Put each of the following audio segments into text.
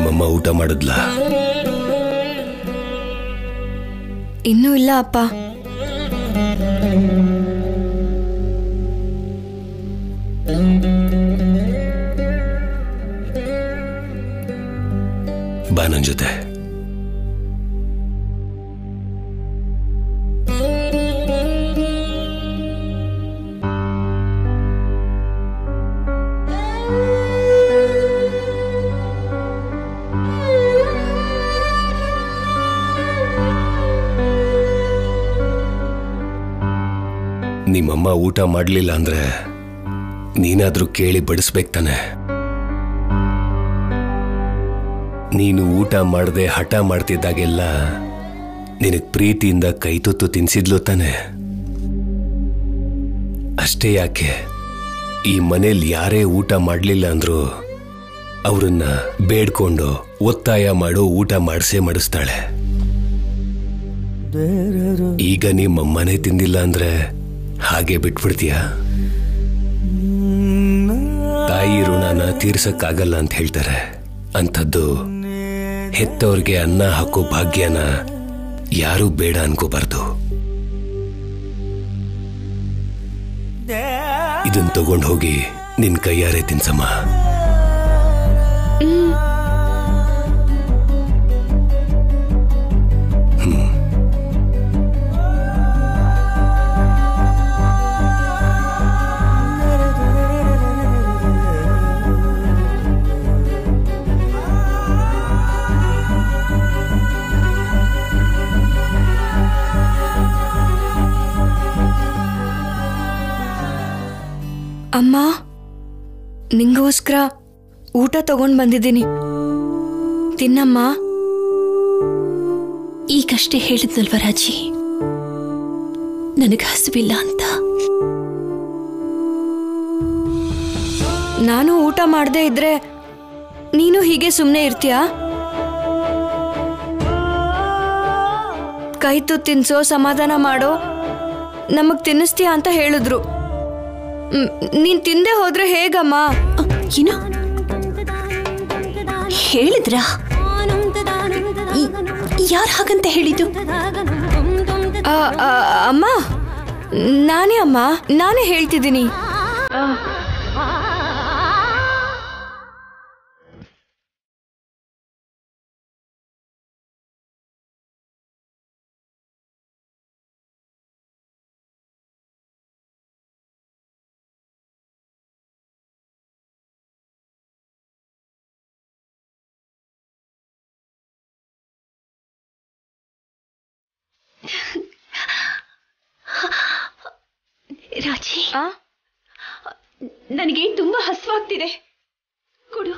ನಿಮ್ಮಮ್ಮ ಊಟ ಮಾಡಿದ್ಲ ಇನ್ನೂ ಇಲ್ಲ ಅಪ್ಪ ಬಾ ನನ್ ಜೊತೆ ನಿಮ್ಮಮ್ಮ ಊಟ ಮಾಡ್ಲಿಲ್ಲ ಅಂದ್ರೆ ನೀನಾದ್ರೂ ಕೇಳಿ ಬಡಿಸ್ಬೇಕು ತಾನೆ ನೀನು ಊಟ ಮಾಡದೆ ಹಠ ಮಾಡ್ತಿದ್ದಾಗೆಲ್ಲ ನಿನಗ್ ಪ್ರೀತಿಯಿಂದ ಕೈ ತುತ್ತು ತಿನ್ಸಿದ್ಲು ತಾನೆ ಅಷ್ಟೇ ಯಾಕೆ ಈ ಮನೇಲಿ ಯಾರೇ ಊಟ ಮಾಡಲಿಲ್ಲ ಅಂದ್ರೂ ಅವ್ರನ್ನ ಬೇಡ್ಕೊಂಡು ಒತ್ತಾಯ ಮಾಡೋ ಊಟ ಮಾಡಿಸೇ ಮಾಡಿಸ್ತಾಳೆ ಈಗ ನಿಮ್ಮಮ್ಮನೇ ತಿಂದಿಲ್ಲ ಅಂದ್ರೆ ಹಾಗೆ ಬಿಟ್ಬಿಡ್ತೀಯಾ ತಾಯಿ ಋಣನ ತೀರ್ಸಕ್ಕಾಗಲ್ಲ ಅಂತ ಹೇಳ್ತಾರೆ ಅಂಥದ್ದು ಹೆತ್ತವ್ರಿಗೆ ಅನ್ನ ಹಾಕೋ ಭಾಗ್ಯನ ಯಾರೂ ಬೇಡ ಅನ್ಕೋಬಾರ್ದು ಇದನ್ ತಗೊಂಡ್ ಹೋಗಿ ನಿನ್ ಕೈಯಾರೆ ತಿನ್ಸಮ್ಮ ಅಮ್ಮ ನಿಂಗೋಸ್ಕರ ಊಟ ತಗೊಂಡ್ ಬಂದಿದ್ದೀನಿ ತಿನ್ನಮ್ಮ ಈಗಷ್ಟೇ ಹೇಳಿದ್ನಲ್ವ ರಾಜಿ ನನಗೆ ಹಸಿವಿಲ್ಲ ಅಂತ ನಾನು ಊಟ ಮಾಡದೇ ಇದ್ರೆ ನೀನು ಹೀಗೆ ಸುಮ್ಮನೆ ಇರ್ತೀಯಾ ಕೈ ತುತ್ತು ತಿನ್ಸೋ ಸಮಾಧಾನ ಮಾಡೋ ನಮಗ್ ತಿನ್ನಿಸ್ತೀಯ ಅಂತ ಹೇಳಿದ್ರು ಮ್, ನೀನ್ ತಿಂದೆ ಹೋದ್ರೆ ಹೇಗಮ್ಮ ಅ, ಏನು ಹೇಳಿದ್ರಾ ಯಾರು ಹಾಗಂತ ಹೇಳಿದ್ದು ಆ, ಆ, ಅಮ್ಮ ನಾನೇ ಅಮ್ಮ ನಾನೇ ಹೇಳ್ತಿದ್ದೀನಿ ರಾಜಿ ಆ? ನನಗೆ ತುಂಬಾ ಹಸುವಾಗ್ತಿದೆ ಕೊಡು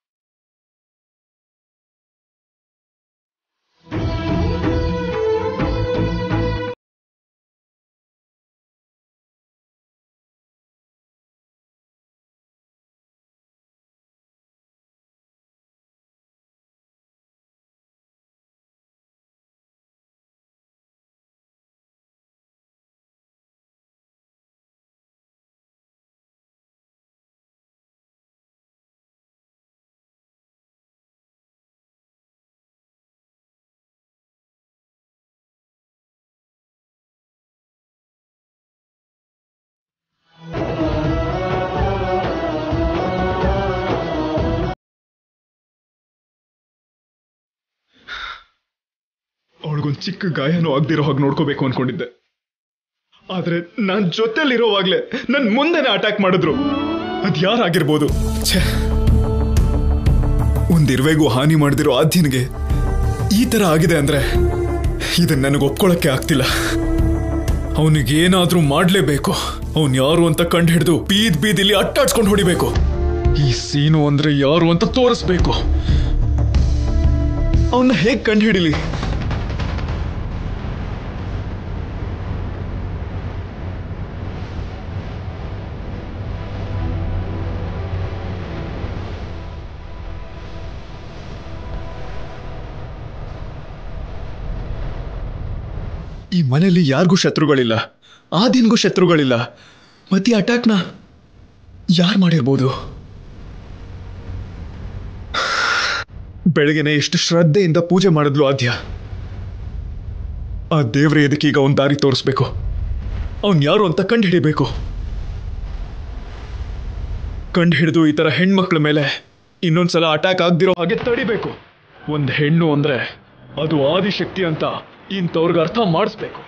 ಅವಳಿಗೊಂದು ಚಿಕ್ಕ ಗಾಯನೂ ಆಗದಿರೋ ಹಾಗೆ ನೋಡ್ಕೋಬೇಕು ಅನ್ಕೊಂಡಿದ್ದೆ ಆದ್ರೆ ನಾನ್ ಜೊತೆಲಿರೋವಾಗ್ಲೇ ನನ್ ಮುಂದೆನೆ ಅಟ್ಯಾಕ್ ಮಾಡಿದ್ರು ಅದ್ ಯಾರಾಗಿರ್ಬೋದು ಛೇ ಒಂದಿರ್ವೆಗೂ ಹಾನಿ ಮಾಡ್ದಿರೋ ಆದ್ಯನಿಗೆ ಈ ತರ ಆಗಿದೆ ಅಂದ್ರೆ ಇದನ್ನ ನನಗೆ ಒಪ್ಕೊಳಕ್ಕೆ ಆಗ್ತಿಲ್ಲ ಅವನಿಗೆ ಏನಾದ್ರೂ ಮಾಡ್ಲೇಬೇಕು ಅವನ್ ಯಾರು ಅಂತ ಕಂಡು ಹಿಡಿದು ಬೀದ್ ಬೀದಿಲಿ ಅಟ್ಟಾಡ್ಸ್ಕೊಂಡು ಹೊಡಿಬೇಕು ಈ ಸೀನು ಅಂದ್ರೆ ಯಾರು ಅಂತ ತೋರಿಸ್ಬೇಕು ಅವನ್ನ ಹೇಗ್ ಕಂಡು ಹಿಡಿಲಿ ಈ ಮನೆಯಲ್ಲಿ ಯಾರಿಗೂ ಶತ್ರುಗಳಿಲ್ಲ ಆದಿನ್ಗೂ ಶತ್ರುಗಳಿಲ್ಲ ಮತ್ತೆ ಅಟ್ಯಾಕ್ನ ಯಾರು ಮಾಡಿರ್ಬೋದು ಬೆಳಗ್ಗೆನೆ ಎಷ್ಟು ಶ್ರದ್ಧೆಯಿಂದ ಪೂಜೆ ಮಾಡಿದ್ಲು ಆದ್ಯ ಆ ದೇವ್ರ ಎದಕ್ಕೀಗ ಅವನ್ ದಾರಿ ತೋರಿಸ್ಬೇಕು ಅವನ್ ಯಾರು ಅಂತ ಕಂಡು ಹಿಡಿಬೇಕು ಕಂಡು ಹಿಡಿದು ಈ ತರ ಹೆಣ್ಮಕ್ಳ ಮೇಲೆ ಇನ್ನೊಂದ್ಸಲ ಅಟ್ಯಾಕ್ ಆಗ್ದಿರೋ ಹಾಗೆ ತಡಿಬೇಕು ಒಂದ್ ಹೆಣ್ಣು ಅಂದ್ರೆ ಅದು ಆದಿಶಕ್ತಿ ಅಂತ ಇಂಥವ್ರಿಗೆ ಅರ್ಥ ಮಾಡಿಸ್ಬೇಕು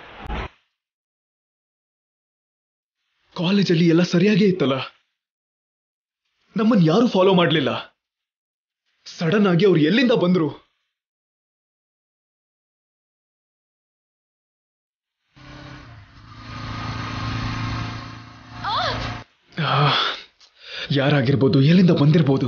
ಕಾಲೇಜಲ್ಲಿ ಎಲ್ಲ ಸರಿಯಾಗೇ ಇತ್ತಲ್ಲ ನಮ್ಮನ್ನ ಯಾರು ಫಾಲೋ ಮಾಡ್ಲಿಲ್ಲ ಸಡನ್ ಆಗಿ ಅವ್ರು ಎಲ್ಲಿಂದ ಬಂದ್ರು ಆ, ಯಾರಾಗಿರ್ಬೋದು ಎಲ್ಲಿಂದ ಬಂದಿರ್ಬೋದು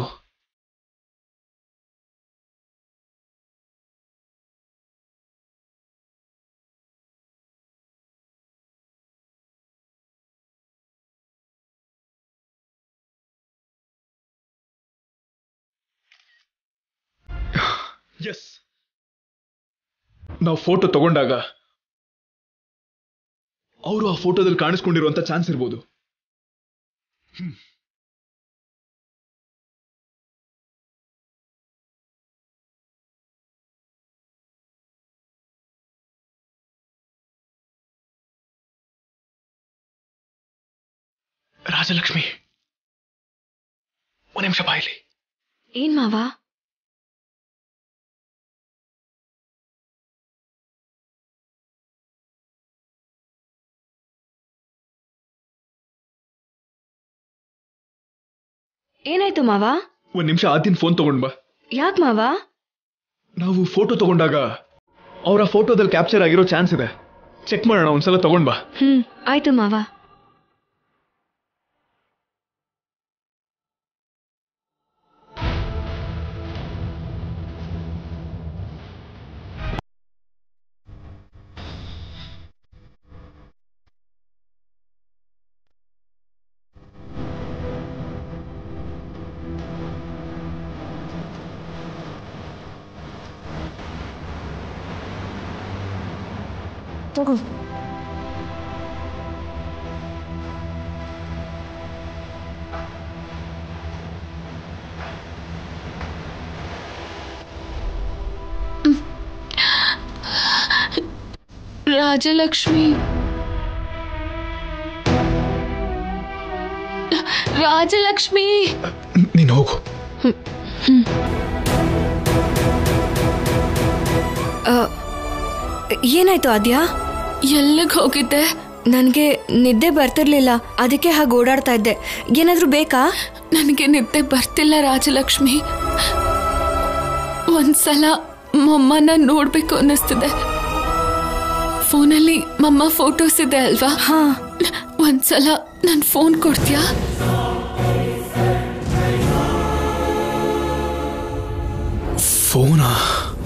ಎಸ್ ನಾವು ಫೋಟೋ ತಗೊಂಡಾಗ ಅವರು ಆ ಫೋಟೋದಲ್ಲಿ ಕಾಣಿಸ್ಕೊಂಡಿರುವಂತ ಚಾನ್ಸ್ ಇರ್ಬೋದು ಹ್ಮ್. ರಾಜಲಕ್ಷ್ಮಿ ಒಂದ್ ನಿಮಿಷ ಬಾಯಿಲಿ ಏನ್ ಮಾವ ಏನಾಯ್ತು ಮಾವ ಒಂದ್ ನಿಮಿಷ ಆದಿನ ಫೋನ್ ತಗೊಂಡ್ ಬಾ ಯಾಕ್ ಮಾವ ನಾವು ಫೋಟೋ ತಗೊಂಡಾಗ ಅವರ ಫೋಟೋದಲ್ಲಿ ಕ್ಯಾಪ್ಚರ್ ಆಗಿರೋ ಚಾನ್ಸ್ ಇದೆ ಚೆಕ್ ಮಾಡೋಣ ಒಂದ್ಸಲ ತಗೊಂಡ್ ಬಾ ಹ್ಮ್ ಆಯ್ತು ಮಾವ ತಗೋ ರಾಜಲಕ್ಷ್ಮಿ ರಾಜಲಕ್ಷ್ಮಿ ನೀನು ಹೋಗು ಏನಾಯ್ತು ಆದ್ಯಾ ಎಲ್ಲಿಗೆ ಹೋಗಿದ್ದೆ ನನ್ಗೆ ನಿದ್ದೆ ಬರ್ತಿರ್ಲಿಲ್ಲ ಅದಕ್ಕೆ ಹಾಗೆ ಓಡಾಡ್ತಾ ಇದ್ದೆ ಏನಾದ್ರೂ ಬೇಕಾ ನನಗೆ ನಿದ್ದೆ ಬರ್ತಿಲ್ಲ ರಾಜಲಕ್ಷ್ಮಿ ಒಂದ್ಸಲ ಮಮ್ಮನ ನೋಡ್ಬೇಕು ಅನ್ನಿಸ್ತಿದೆ ಫೋನಲ್ಲಿ ಮಮ್ಮ ಫೋಟೋಸ್ ಇದೆ ಅಲ್ವಾ ಹಾ ಒಂದ್ಸಲ ನನ್ ಫೋನ್ ಕೊಡ್ತೀಯಾ ಫೋನಾ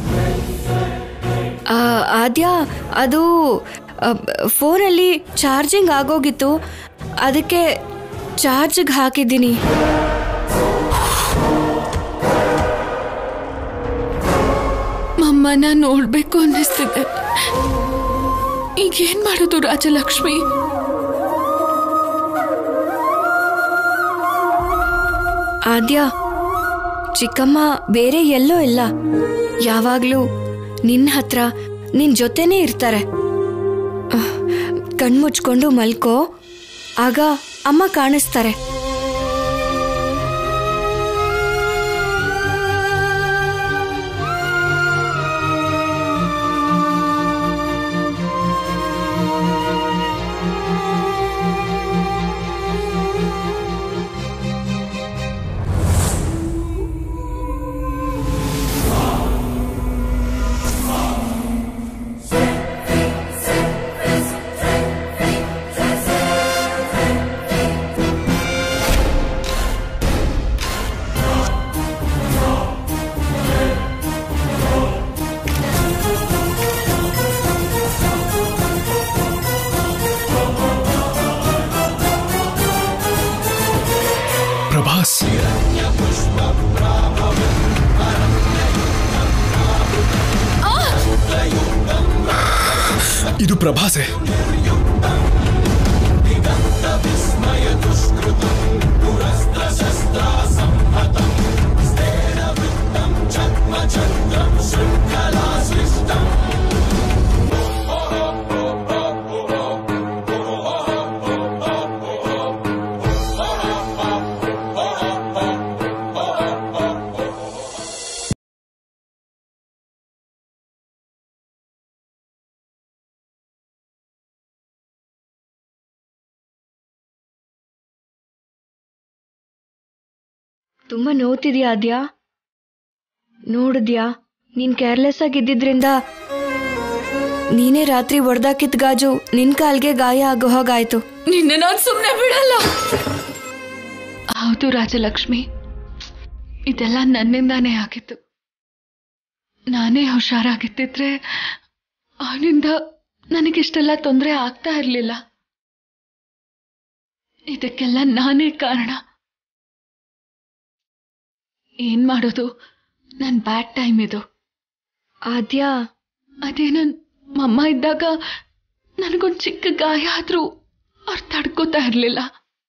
ಆ, ಆದ್ಯಾ ಅದು ಆ, ಫೋನಲ್ಲಿ ಚಾರ್ಜಿಂಗ್ ಆಗೋಗಿತ್ತು ಅದಕ್ಕೆ ಚಾರ್ಜ್ಗೆ ಹಾಕಿದ್ದೀನಿ ಮಮ್ಮನ ನೋಡ್ಬೇಕು ಅನ್ನಿಸ್ತಿದೆ ಈಗ ಏನ್ ಮಾಡೋದು ರಾಜಲಕ್ಷ್ಮಿ ಆದ್ಯಾ ಚಿಕ್ಕಮ್ಮ ಬೇರೆ ಎಲ್ಲೋ ಇಲ್ಲ ಯಾವಾಗ್ಲೂ ನಿನ್ನ ಹತ್ರ ನಿನ್ ಜೊತೆನೇ ಇರ್ತಾರೆ ಅಹ್, ಕಣ್ಮುಚ್ಕೊಂಡು ಮಲ್ಕೋ ಆಗ ಅಮ್ಮ ಕಾಣಿಸ್ತಾರೆ ಪ್ರಭಾಸ್ ಇದು ಪ್ರಭಾಸೆ ತುಂಬ ನೋವ್ತಿದ್ಯಾ ಆದ್ಯಾ ನೋಡಿದ್ಯಾ ನೀನ್ ಕೇರ್ಲೆಸ್ ಆಗಿದ್ದಿದ್ರಿಂದ ನೀನೇ ರಾತ್ರಿ ಒಡ್ದಾಕಿದ್ ಗಾಜು ನಿನ್ ಕಾಲ್ಗೆ ಗಾಯ ಆಗೋ ಹಾಗಾಯ್ತು ನಿನ್ನ ನಾನು ಸುಮ್ಮನೆ ಬಿಡಲ್ಲ ಹೌದು ರಾಜಲಕ್ಷ್ಮಿ ಇದೆಲ್ಲ ನನ್ನಿಂದಾನೇ ಆಗಿತ್ತು ನಾನೇ ಹುಷಾರಾಗಿದ್ದಿದ್ರೆ ಅವನಿಂದ ನನಗಿಷ್ಟೆಲ್ಲ ತೊಂದರೆ ಆಗ್ತಾ ಇರಲಿಲ್ಲ ಇದಕ್ಕೆಲ್ಲ ನಾನೇ ಕಾರಣ ಏನ್ ಮಾಡೋದು ನನ್ ಬ್ಯಾಡ್ ಟೈಮ್ ಇದು ಆದ್ಯಾ ಅದೇ ನನ್ ಮಮ್ಮ ಇದ್ದಾಗ ನನಗೊಂದು ಚಿಕ್ಕ ಗಾಯ ಆದ್ರೂ ಅವ್ರು ತಡ್ಕೋತಾ ಇರಲಿಲ್ಲ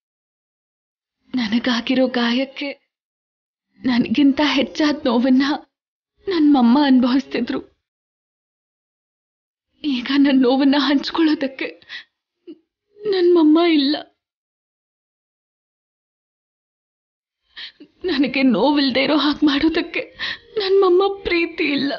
ನನಗಾಗಿರೋ ಗಾಯಕ್ಕೆ ನನಗಿಂತ ಹೆಚ್ಚಾದ ನೋವನ್ನ ನನ್ನ ಮಮ್ಮ ಅನುಭವಿಸ್ತಿದ್ರು ಈಗ ನನ್ನ ನೋವನ್ನ ಹಂಚ್ಕೊಳ್ಳೋದಕ್ಕೆ ನನ್ನ ಮಮ್ಮ ಇಲ್ಲ ನನಗೆ ನೋವಿಲ್ದೇ ಇರೋ ಹಾಗೆ ಮಾಡೋದಕ್ಕೆ ನನ್ನ ಮಮ್ಮ ಪ್ರೀತಿ ಇಲ್ಲ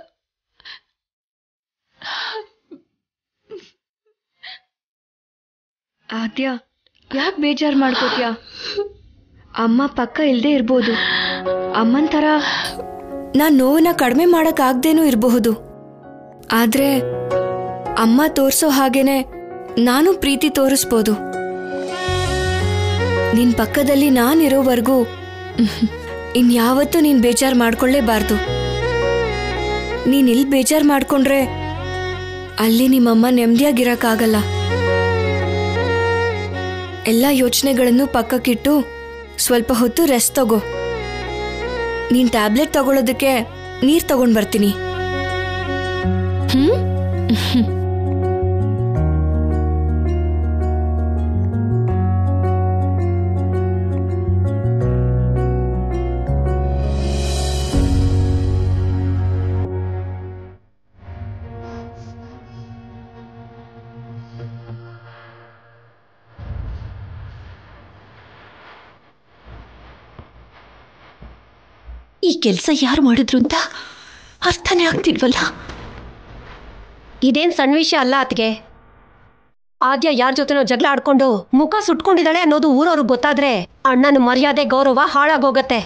ಆದ್ಯಾ ಯಾಕೆ ಬೇಜಾರ್ ಮಾಡ್ಕೋತ್ಯಾ ಅಮ್ಮ ಪಕ್ಕ ಇಲ್ದೇ ಇರ್ಬೋದು ಅಮ್ಮನ್ ಥರ ನಾನ್ ನೋವನ್ನ ಕಡಿಮೆ ಮಾಡಕ್ ಆಗ್ದೇನೂ ಇರಬಹುದು ಆದ್ರೆ ಅಮ್ಮ ತೋರ್ಸೋ ಹಾಗೇನೆ ನಾನು ಪ್ರೀತಿ ತೋರಿಸ್ಬೋದು ನಿನ್ ಪಕ್ಕದಲ್ಲಿ ನಾನಿರೋವರೆಗೂ ಇನ್ಯಾವತ್ತೂ ನೀನ್ ಬೇಜಾರ್ ಮಾಡ್ಕೊಳ್ಳೇಬಾರ್ದು ನೀನ್ ಇಲ್ಲಿ ಬೇಜಾರ್ ಮಾಡ್ಕೊಂಡ್ರೆ ಅಲ್ಲಿ ನಿಮ್ಮಮ್ಮ ನೆಮ್ಮದಿಯಾಗಿರಕ್ಕಾಗಲ್ಲ ಎಲ್ಲ ಯೋಚನೆಗಳನ್ನು ಪಕ್ಕಕ್ಕಿಟ್ಟು ಸ್ವಲ್ಪ ಹೊತ್ತು ರೆಸ್ಟ್ ತಗೋ ನೀನ್ ಟ್ಯಾಬ್ಲೆಟ್ ತಗೊಳ್ಳೋದಕ್ಕೆ ನೀರ್ ತಗೊಂಡ್ ಬರ್ತೀನಿ ಹ್ಮ್ ಈ ಕೆಲಸ ಯಾರು ಮಾಡಿದ್ರು ಅಂತ ಅರ್ಥನೇ ಆಗ್ತಿಲ್ವಲ್ಲ ಇದೇನ್ ಸಣ್ಣ ವಿಷಯ ಅಲ್ಲ ಅತ್ಗೆ ಆದ್ಯ ಯಾರ ಜೊತೆನೋ ಜಗಳ ಆಡ್ಕೊಂಡು ಮುಖ ಸುಟ್ಕೊಂಡಿದ್ದಾಳೆ ಅನ್ನೋದು ಊರವ್ರಿಗೆ ಗೊತ್ತಾದ್ರೆ ಅಣ್ಣನ ಮರ್ಯಾದೆ ಗೌರವ ಹಾಳಾಗೋಗತ್ತೆ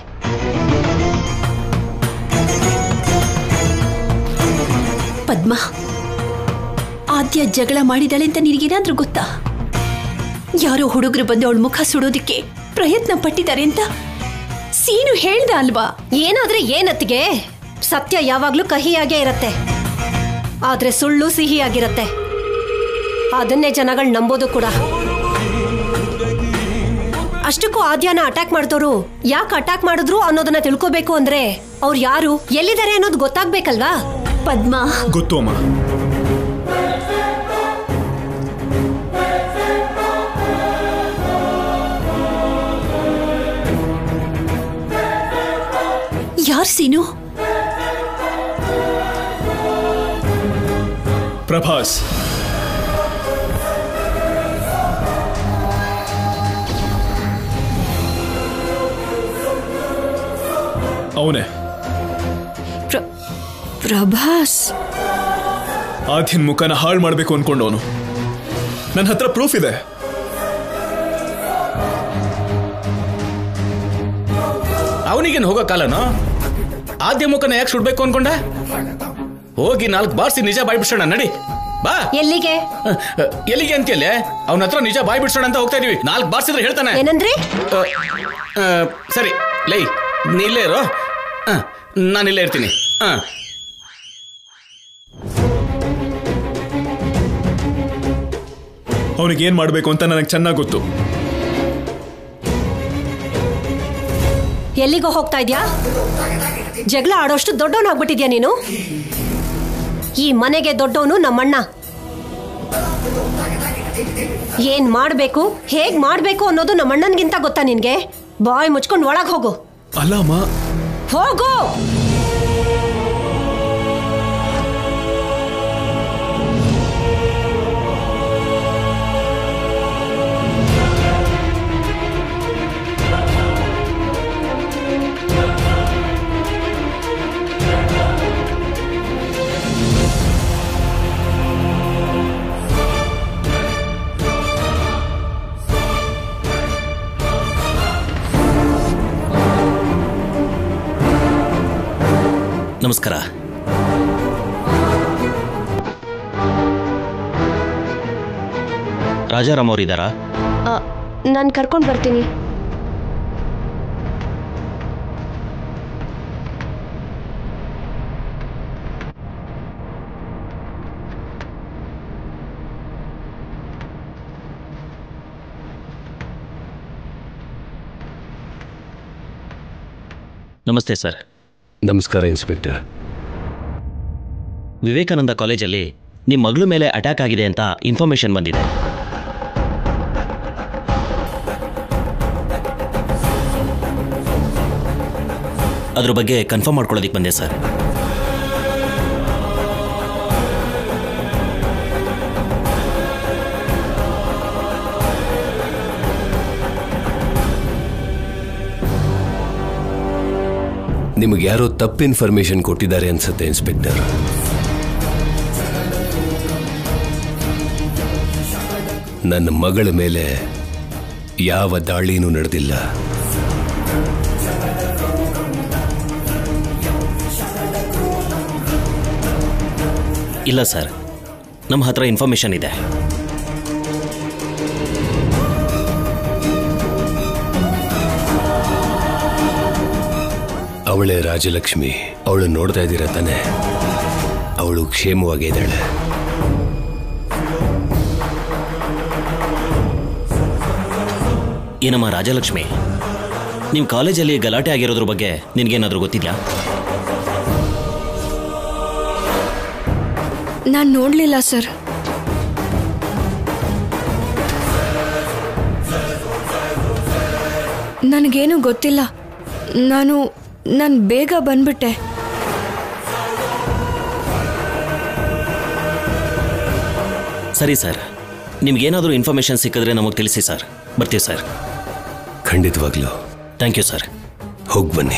ಪದ್ಮ ಆದ್ಯ ಜಗಳ ಮಾಡಿದಾಳೆ ಅಂತ ನಿನಗೇನಾದ್ರೂ ಗೊತ್ತಾ ಯಾರೋ ಹುಡುಗರು ಬಂದು ಅವಳ ಮುಖ ಸುಡೋದಿಕ್ಕೆ ಪ್ರಯತ್ನ ಪಟ್ಟಿದ್ದಾರೆ ಅಂತ ಸೀನು ಹೇಳ್ದ ಅಲ್ವಾ ಏನಾದ್ರೆ ಏನತ್ತಿಗೆ ಸತ್ಯ ಯಾವಾಗ್ಲೂ ಕಹಿಯಾಗೇ ಇರತ್ತೆ ಆದ್ರೆ ಸುಳ್ಳು ಸಿಹಿಯಾಗಿರತ್ತೆ ಅದನ್ನೇ ಜನಗಳು ನಂಬೋದು ಕೂಡ ಅಷ್ಟಕ್ಕೂ ಆದ್ಯಾನ ಅಟ್ಯಾಕ್ ಮಾಡ್ದೋರು ಯಾಕೆ ಅಟ್ಯಾಕ್ ಮಾಡಿದ್ರು ಅನ್ನೋದನ್ನ ತಿಳ್ಕೋಬೇಕು ಅಂದ್ರೆ ಅವ್ರು ಯಾರು ಎಲ್ಲಿದ್ದಾರೆ ಅನ್ನೋದು ಗೊತ್ತಾಗ್ಬೇಕಲ್ವಾ ಪದ್ಮ ಗೊತ್ತು ಅಮ್ಮ ಯಾರ್ ಸೀನು ಪ್ರಭಾಸ್ ಅವನೇ ಪ್ರ- ಪ್ರಭಾಸ್ ಆದ್ಯನ್ ಮುಖನ ಹಾಳು ಮಾಡಬೇಕು ಅನ್ಕೊಂಡವನು ನನ್ನ ಹತ್ರ ಪ್ರೂಫ್ ಇದೆ ಅವನಿಗೇನು ಹೋಗೋ ಕಾಲನೋ ಆದ್ಯ ಮುಖನ ಯಾಕೆ ಸುಡ್ಬೇಕು ಅನ್ಕೊಂಡ ಹೋಗಿ ನಾಲ್ಕು ಬಾರ್ಸಿ ನಿಜ ಬಾಯ್ ಬಿಡ್ಸೋಣ ನಡಿ ಬಾ ಎಲ್ಲಿಗೆ ಅಹ್, ಅಹ್, ಎಲ್ಲಿಗೆ ಅಂತೀಯಲ್ಲೇ ಅವನ ಹತ್ರ ನಿಜ ಬಾಯ್ ಬಿಡ್ಸೋಣ ಅಂತ ಹೋಗ್ತಾ ಇದೀವಿ ನಾಲ್ಕು ಬಾರ್ಸಿದ್ರೆ ಹೇಳ್ತಾನೆ ಏನಂದ್ರಿ ಅಹ್, ಅಹ್, ಸರಿ ಲೈ ನೀ ಇಲ್ಲೇ ಇರೋ ನಾನು ಇಲ್ಲೇ ಇರ್ತೀನಿ ಹಾಂ ಅವನಿಗೆ ಏನ್ ಮಾಡಬೇಕು ಅಂತ ನನಗೆ ಚೆನ್ನಾಗಿ ಗೊತ್ತು ಎಲ್ಲಿಗೋ ಹೋಗ್ತಾ ಇದ್ಯಾ ಜಗಳ ಆಡೋಷ್ಟು ದೊಡ್ಡವನಾಗ್ಬಿಟ್ಟಿದ್ಯಾ ನೀನು ಈ ಮನೆಗೆ ದೊಡ್ಡವನು ನಮ್ಮಣ್ಣ ಏನ್ ಮಾಡ್ಬೇಕು ಹೇಗ್ ಮಾಡ್ಬೇಕು ಅನ್ನೋದು ನಮ್ಮಣ್ಣನ್ಗಿಂತ ಗೊತ್ತಾ ನಿನ್ಗೆ ಬಾಯ್ ಮುಚ್ಕೊಂಡು ಒಳಗ್ ಹೋಗು ಅಲ್ಲ ಅಮ್ಮ ಹೋಗು ನಮಸ್ಕಾರ ರಾಜಾರಾಮ್ ಅವರಿದ್ದಾರಾ ನಾನು ಕರ್ಕೊಂಡು ಬರ್ತೀನಿ ನಮಸ್ತೆ ಸರ್ ನಮಸ್ಕಾರ ಇನ್ಸ್ಪೆಕ್ಟರ್ ವಿವೇಕಾನಂದ ಕಾಲೇಜಲ್ಲಿ ನಿಮ್ಮ ಮಗಳ ಮೇಲೆ ಅಟ್ಯಾಕ್ ಆಗಿದೆ ಅಂತ ಇನ್ಫಾರ್ಮೇಶನ್ ಬಂದಿದೆ ಅದ್ರ ಬಗ್ಗೆ ಕನ್ಫರ್ಮ್ ಮಾಡ್ಕೊಳ್ಳೋದಕ್ಕೆ ಬಂದೆ ಸರ್ ನಿಮಗೆ ಯಾರೋ ತಪ್ಪು ಇನ್ಫಾರ್ಮೇಶನ್ ಕೊಟ್ಟಿದ್ದಾರೆ ಅನ್ಸುತ್ತೆ ಇನ್ಸ್ಪೆಕ್ಟರ್ ನನ್ನ ಮಗಳ ಮೇಲೆ ಯಾವ ದಾಳಿನೂ ನಡೆದಿಲ್ಲ ಇಲ್ಲ ಸರ್ ನಮ್ಮ ಹತ್ರ ಇನ್ಫಾರ್ಮೇಶನ್ ಇದೆ ಅವಳೇ ರಾಜಲಕ್ಷ್ಮಿ ಅವಳು ನೋಡ್ತಾ ಇದ್ದೀರಾ ತಾನೆ ಅವಳು ಕ್ಷೇಮವಾಗಿದ್ದಾಳೆ ಏನಮ್ಮ ರಾಜಲಕ್ಷ್ಮಿ ನಿಮ್ಮ ಕಾಲೇಜಲ್ಲಿ ಗಲಾಟೆ ಆಗಿರೋದ್ರ ಬಗ್ಗೆ ನಿನಗೇನಾದರೂ ಗೊತ್ತಿದೆಯಾ ನಾನು ನೋಡಲಿಲ್ಲ ಸರ್ ನನಗೇನು ಗೊತ್ತಿಲ್ಲ ನಾನು ನಾನು ಬೇಗ ಬಂದ್ಬಿಟ್ಟೆ ಸರಿ ಸರ್ ನಿಮ್ಗೇನಾದರೂ ಇನ್ಫಾರ್ಮೇಶನ್ ಸಿಕ್ಕಿದ್ರೆ ನಮಗೆ ತಿಳಿಸಿ ಸರ್ ಬರ್ತೀವಿ ಸರ್ ಖಂಡಿತವಾಗ್ಲು ಥ್ಯಾಂಕ್ ಯು ಸರ್ ಹೋಗಿ ಬನ್ನಿ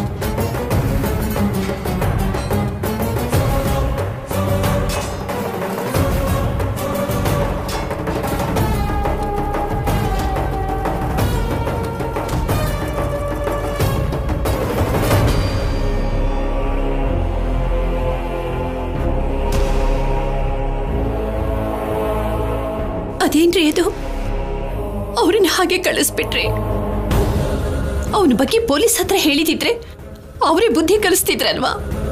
ಅದೇನ್ರಿ ಅದು ಅವ್ರನ್ನ ಹಾಗೆ ಕಳಿಸ್ಬಿಟ್ರಿ ಅವನ ಬಗ್ಗೆ ಪೊಲೀಸ್ ಹತ್ರ ಹೇಳಿದಿದ್ರೆ ಅವರೇ ಬುದ್ಧಿ ಕಲಿಸ್ತಿದ್ರಲ್ವಾ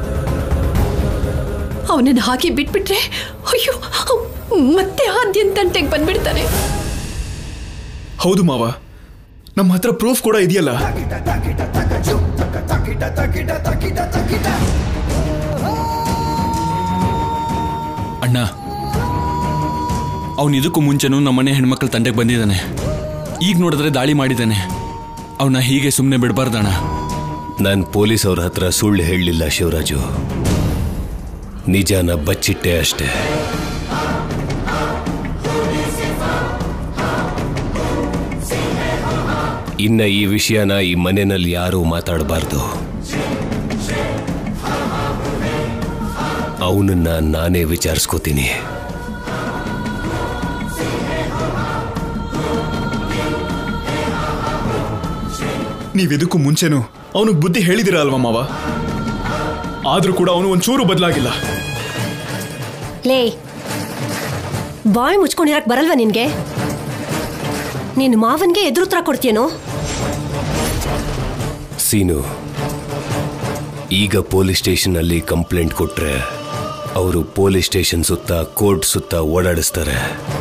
ಅವನನ್ನು ಹಾಗೆ ಬಿಟ್ಬಿಟ್ರೆ ಅಯ್ಯೋ ಮತ್ತೆ ಆದ್ಯಂತಂಟೆಗೆ ಬಂದ್ಬಿಡ್ತಾನೆ ಹೌದು ಮಾವ ನಮ್ಮ ಹತ್ರ ಪ್ರೂಫ್ ಕೂಡ ಇದೆಯಲ್ಲ ಅಣ್ಣ ಅವನು ಇದಕ್ಕೂ ಮುಂಚೆನೂ ನಮ್ಮನೆ ಹೆಣ್ಮಕ್ಳ ತಂಟೆಗೆ ಬಂದಿದ್ದಾನೆ ಈಗ ನೋಡಿದ್ರೆ ದಾಳಿ ಮಾಡಿದ್ದಾನೆ ಅವನ್ನ ಹೀಗೆ ಸುಮ್ಮನೆ ಬಿಡಬಾರ್ದಣ್ಣ ನಾನು ಪೊಲೀಸ್ ಅವ್ರ ಹತ್ರ ಸುಳ್ಳು ಹೇಳಲಿಲ್ಲ ಶಿವರಾಜು ನಿಜಾನ ಬಚ್ಚಿಟ್ಟೆ ಅಷ್ಟೇ ಇನ್ನ ಈ ವಿಷಯನ ಈ ಮನೆಯಲ್ಲಿ ಯಾರೂ ಮಾತಾಡಬಾರ್ದು ಅವನನ್ನ ನಾನೇ ವಿಚಾರಿಸ್ಕೋತೀನಿ ನೀವಿದಕ್ಕೂ ಮುಂಚೆನೂ ಅವನಿಗೆ ಬುದ್ಧಿ ಹೇಳಿದಿರ ಅಲ್ವಾ ಮಾವ ಆದ್ರೂ ಕೂಡ ಅವನು ಒಂಚೂರು ಬದಲಾಗಿಲ್ಲ ಲೇ ಬಾಯಿ ಮುಚ್ಕೊಂಡಿರಕ್ ಬರಲ್ವಾ ನಿನ್ಗೆ ನೀನು ಮಾವನ್ಗೆ ಎದುರುತ್ತರ ಕೊಡ್ತೀಯನೋ ಸೀನು ಈಗ ಪೊಲೀಸ್ ಸ್ಟೇಷನಲ್ಲಿ ಕಂಪ್ಲೇಂಟ್ ಕೊಟ್ರೆ ಅವರು ಪೊಲೀಸ್ ಸ್ಟೇಷನ್ ಸುತ್ತ ಕೋರ್ಟ್ ಸುತ್ತ ಓಡಾಡಿಸ್ತಾರೆ